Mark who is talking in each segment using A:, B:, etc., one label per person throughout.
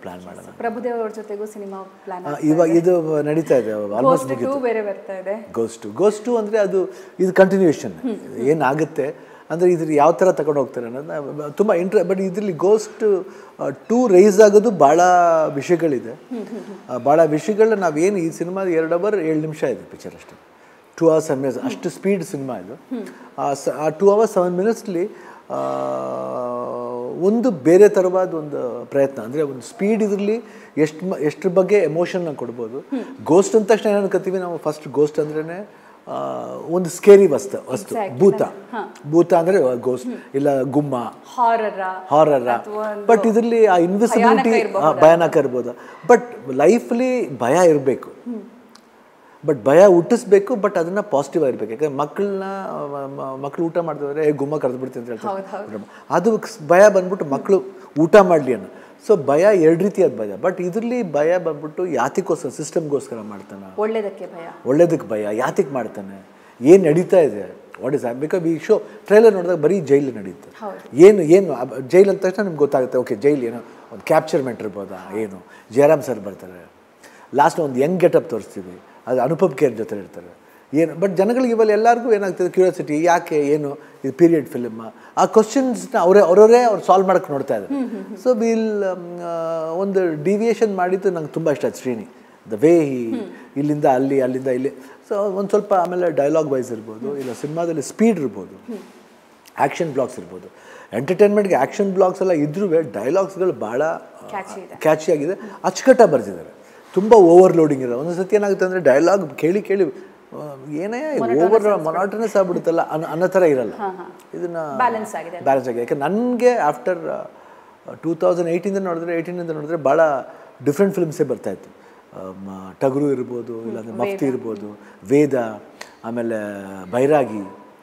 A: plan ಮಾಡೋಣ
B: ಪ್ರಭುದೇವ್ ಅವ್ರ ಜೊತೆಗೂ ಸಿನಿಮಾ ಪ್ಲಾನ್
A: ಆ, ಇವಾಗ ಇದು ನಡೀತಾ ಇದೆ ಆಲ್ಮೋಸ್ಟ್
B: ಟೂ ಬೇರೆ ಬರ್ತಾ ಇದೆ
A: ಗೋಸ್ಟು ಗೋಸ್ಟು ಅಂದರೆ ಅದು ಇದು ಕಂಟಿನ್ಯೂಷನ್ ಏನಾಗುತ್ತೆ ಅಂದರೆ ಇದ್ರ ಯಾವ ಥರ ತಗೊಂಡು ಹೋಗ್ತಾರೆ ಅನ್ನೋದು ತುಂಬ ಇಂಟ್ರ ಬಟ್ ಇದರಲ್ಲಿ ಗೋಸ್ಟ್ ಟೂ ರೈಸ್ ಆಗೋದು ಭಾಳ ವಿಷಯಗಳಿದೆ ಆ, ಭಾಳ ವಿಷಯಗಳನ್ನ ನಾವೇನು ಈ ಸಿನಿಮಾ ಎರಡು ಅವರ್ ಏಳು ನಿಮಿಷ ಇದೆ ಪಿಕ್ಚರ್ ಅಷ್ಟೇ ಟೂ ಅವರ್ಸ್ ಸೆವೆನ್ ಮಿನಿಟ್ಸ್ ಅಷ್ಟು ಸ್ಪೀಡ್ ಸಿನಿಮಾ ಇದು ಆ ಸ- ಆ ಟೂ ಅವರ್ಸ್ ಸೆವೆನ್ ಮಿನಿಟ್ಸ್ಲಿ ಒಂದು ಬೇರೆ ಥರವಾದ ಒಂದು ಪ್ರಯತ್ನ ಅಂದರೆ ಒಂದು ಸ್ಪೀಡ್ ಇದರಲ್ಲಿ ಎಷ್ಟು ಮ ಎಷ್ಟ್ರ ಬಗ್ಗೆ ಎಮೋಷನ್ನ ಕೊಡ್ಬೋದು ಗೋಸ್ಟ್ ಅಂದ ತಕ್ಷಣ ಏನು ಅನ್ಕೋತೀವಿ ನಾವು ಫಸ್ಟ್ ಗೋಸ್ಟ್ ಅಂದ್ರೇ ಒಂದು ಸ್ಕೇರಿ ವಸ್ತು ವಸ್ತು ಭೂತ ಭೂತ ಅಂದರೆ ಗೋಸ್ಟ್ ಇಲ್ಲ ಗುಮ್ಮ
B: ಹಾರರ
A: ಹಾರರ ಬಟ್ ಇದರಲ್ಲಿ ಆ ಇನ್ವಿಸಿಬಿಲಿಟಿ ಭಯಾನಕ ಇರ್ಬೋದು ಬಟ್ ಲೈಫ್ಲಿ ಭಯ ಇರಬೇಕು ಬಟ್ ಭಯ ಹುಟ್ಟಿಸ್ಬೇಕು ಬಟ್ ಅದನ್ನ ಪಾಸಿಟಿವ್ ಆಗಿರ್ಬೇಕು ಯಾಕಂದ್ರೆ ಮಕ್ಕಳನ್ನ ಮಕ್ಕಳು ಊಟ ಮಾಡ್ತಿದ್ರೆ ಏ ಗುಮ್ಮ ಕರೆದು ಬಿಡ್ತೀನಿ ಅಂತ ಹೇಳ್ತಾರೆ ಅದು ಸ್- ಭಯ ಬಂದ್ಬಿಟ್ಟು ಮಕ್ಕಳು ಊಟ ಮಾಡಲಿ ಅನ್ನೋ ಸೊ ಭಯ ಎರಡು ರೀತಿಯಾದ ಭಯ ಬಟ್ ಇದರಲ್ಲಿ ಭಯ ಬಂದ್ಬಿಟ್ಟು ಯಾತಿಗೋಸ್ಕರ ಸಿಸ್ಟಮ್ಗೋಸ್ಕರ ಮಾಡ್ತಾನೆ
B: ಒಳ್ಳೇದಕ್ಕೆ ಭಯ
A: ಒಳ್ಳೇದಕ್ಕೆ ಭಯ ಯಾತಿಗೆ ಮಾಡ್ತಾನೆ ಏನು ನಡೀತಾ ಇದೆ ವಾಟ್ ಇಸ್ ಬಿಕಾಸ್ ಈ ಶೋ ಟ್ರೈಲರ್ ನೋಡಿದಾಗ ಬರೀ ಜೈಲು ನಡೀತು ಏನು ಏನು ಅಬ್- ಜೈಲ್ ಅಂದ ತಕ್ಷಣ ನಿಮ್ಗೆ ಗೊತ್ತಾಗುತ್ತೆ ಓಕೆ ಜೈಲ್ ಏನೋ ಒಂದು ಕ್ಯಾಪ್ಚರ್ಮೆಂಟ್ ಇರ್ಬೋದಾ ಏನು ಜಯರಾಮ್ ಸರ್ ಬರ್ತಾರೆ ಲಾಸ್ಟ್ ಒಂದು ಯಂಗ್ ಗೆಟಪ್ ತೋರಿಸ್ತೀವಿ ಅದು ಅನುಪಮ್ ಕೇರ್ ಜೊತೆ ಇರ್ತಾರೆ ಏನು ಬಟ್ ಜನಗಳಿಗೆ ಇವಾಗ ಎಲ್ಲರಿಗೂ ಏನಾಗ್ತದೆ ಕ್ಯೂರಿಯಾಸಿಟಿ ಯಾಕೆ ಏನು ಇದು ಪೀರಿಯಡ್ ಫಿಲ್ಮ್ ಆ ಕ್ವಶನ್ಸ್ನ ಅವರೇ ಅವರವರೇ ಅವ್ರು ಸಾಲ್ವ್ ಮಾಡೋಕ್ಕೆ ನೋಡ್ತಾ ಇದ್ದಾರೆ ಸೊ ವಿಲ್ ಒಂದು ಡಿವಿಯೇಷನ್ ಮಾಡಿದ್ದು ನಂಗೆ ತುಂಬ ಇಷ್ಟ ಆಯ್ತು ಶ್ರೀನಿ ದ ವೇ ಹಿ ಇಲ್ಲಿಂದ ಅಲ್ಲಿ ಅಲ್ಲಿಂದ ಇಲ್ಲಿ ಸೊ ಒಂದು ಸ್ವಲ್ಪ ಆಮೇಲೆ ಡೈಲಾಗ್ ವೈಸ್ ಇರ್ಬೋದು ಇಲ್ಲ ಸಿನಿಮಾದಲ್ಲಿ ಸ್ಪೀಡ್ ಇರ್ಬೋದು ಆ್ಯಕ್ಷನ್ ಬ್ಲಾಗ್ಸ್ ಇರ್ಬೋದು ಎಂಟರ್ಟೈನ್ಮೆಂಟ್ಗೆ ಆ್ಯಕ್ಷನ್ ಬ್ಲಾಗ್ಸ್ ಎಲ್ಲ ಇದ್ರೂ ಡೈಲಾಗ್ಸ್ಗಳು ಭಾಳ ಕ್ಯಾಚಿ ಆಗಿದೆ ಅಚ್ಚುಕಟ್ಟಾಗಿ ಬರ್ತಿದ್ದಾರೆ ತುಂಬ ಓವರ್ಲೋಡಿಂಗ್ ಇರೋ ಒಂದು ಸತಿ ಏನಾಗುತ್ತೆ ಅಂದರೆ ಡೈಲಾಗ್ ಕೇಳಿ ಕೇಳಿ ಆ, ಏನೇ ಓವರ್ ಮೊನಾಟನಸ್ ಆಗ್ಬಿಡುತ್ತಲ್ಲ ಅನ್ನೋ ಅನ್ನೋ ಥರ ಇರಲ್ಲ ಇದನ್ನ
B: ಬ್ಯಾಲೆನ್ಸ್ ಆಗಿದೆ
A: ಬ್ಯಾಲೆನ್ಸ್ ಆಗಿದೆ ಯಾಕೆ ನನಗೆ ಆಫ್ಟರ್ ಟೂ ತೌಸಂಡ್ ಏಯ್ಟಿಂದ ನೋಡಿದ್ರೆ ಏಯ್ಟೀನಿಂದ ನೋಡಿದ್ರೆ ಭಾಳ ಡಿಫ್ರೆಂಟ್ ಫಿಲ್ಮ್ಸೇ ಬರ್ತಾಯಿತ್ತು ಟಗರು ಇರ್ಬೋದು ಇಲ್ಲಾಂದ್ರೆ ಮಫ್ತಿ ಇರ್ಬೋದು ವೇದ ಆಮೇಲೆ ಬೈರಾಗಿ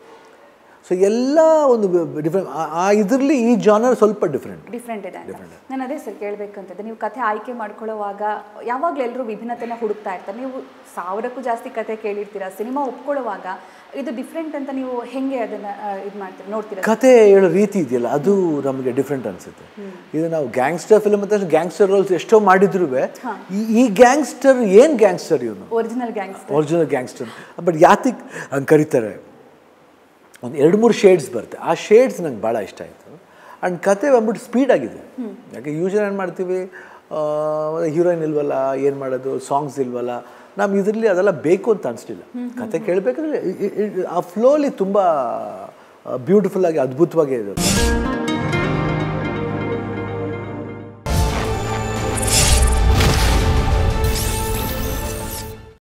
A: ಸೊ ಎಲ್ಲ ಒಂದು ಡಿಫ್ರೆಂಟ್ ಆ ಇದರಲ್ಲಿ ಈ ಜಾನರ್ ಸ್ವಲ್ಪ ಡಿಫ್ರೆಂಟ್
B: ಡಿಫ್ರೆಂಟ್ ಇದೆ ಅಂತ ನಾನು ಅದೇ ಸರ್ ಕೇಳಬೇಕಂತಿದ್ದೆ ನೀವು ಕಥೆ ಆಯ್ಕೆ ಮಾಡ್ಕೊಳ್ಳೋವಾಗ ಯಾವಾಗಲೂ ಎಲ್ಲರೂ ವಿಭಿನ್ನತೆನ ಹುಡುಕ್ತಾ ಇರ್ತಾರೆ ನೀವು ಸಾವಿರಕ್ಕೂ ಜಾಸ್ತಿ ಕತೆ ಕೇಳಿರ್ತೀರಾ ಸಿನಿಮಾ ಒಪ್ಕೊಳ್ಳೋವಾಗ ಇದು ಡಿಫ್ರೆಂಟ್ ಅಂತ ನೀವು ಹೆಂಗೆ ಅದನ್ನ ಇದು ಮಾಡ್ತೀರಾ ನೋಡ್ತೀರಾ
A: ಕತೆ ಹೇಳೋ ರೀತಿ ಇದೆಯಲ್ಲ ಅದು ನಮಗೆ ಡಿಫ್ರೆಂಟ್ ಅನಿಸುತ್ತೆ ಇದು ನಾವು ಗ್ಯಾಂಗ್ಸ್ಟರ್ ಫಿಲ್ಮ್ ಅಂತ ಗ್ಯಾಂಗ್ಸ್ಟರ್ ರೋಲ್ಸ್ ಎಷ್ಟೋ ಮಾಡಿದ್ರು ಈ ಗ್ಯಾಂಗ್ಸ್ಟರ್ ಏನು ಗ್ಯಾಂಗ್ಸ್ಟರ್ ಇವನು
B: original gangs
A: original gangster but ಯಾತಿಗೆ ಹಂಗೆ ಕರೀತಾರೆ ಒಂದು ಎರಡು ಮೂರು ಶೇಡ್ಸ್ ಬರುತ್ತೆ ಆ ಶೇಡ್ಸ್ ನಂಗೆ ಭಾಳ ಇಷ್ಟ ಆಯಿತು ಆ್ಯಂಡ್ ಕತೆ ಬಂದ್ಬಿಟ್ಟು ಸ್ಪೀಡ್ ಆಗಿದೆ ಯಾಕೆ ಯೂಶಲ್ ಏನು ಮಾಡ್ತೀವಿ ಹೀರೋಯಿನ್ ಇಲ್ವಲ್ಲ ಏನು ಮಾಡೋದು ಸಾಂಗ್ಸ್ ಇಲ್ವಲ್ಲ ನಮ್ಗೆ ಇದರಲ್ಲಿ ಅದೆಲ್ಲ ಬೇಕು ಅಂತ ಅನಿಸ್ಲಿಲ್ಲ ಕತೆ ಕೇಳಬೇಕಾದ್ರೆ ಆ ಫ್ಲೋಲಿ ತುಂಬ ಬ್ಯೂಟಿಫುಲ್ಲಾಗಿ ಅದ್ಭುತವಾಗಿ ಇದೆ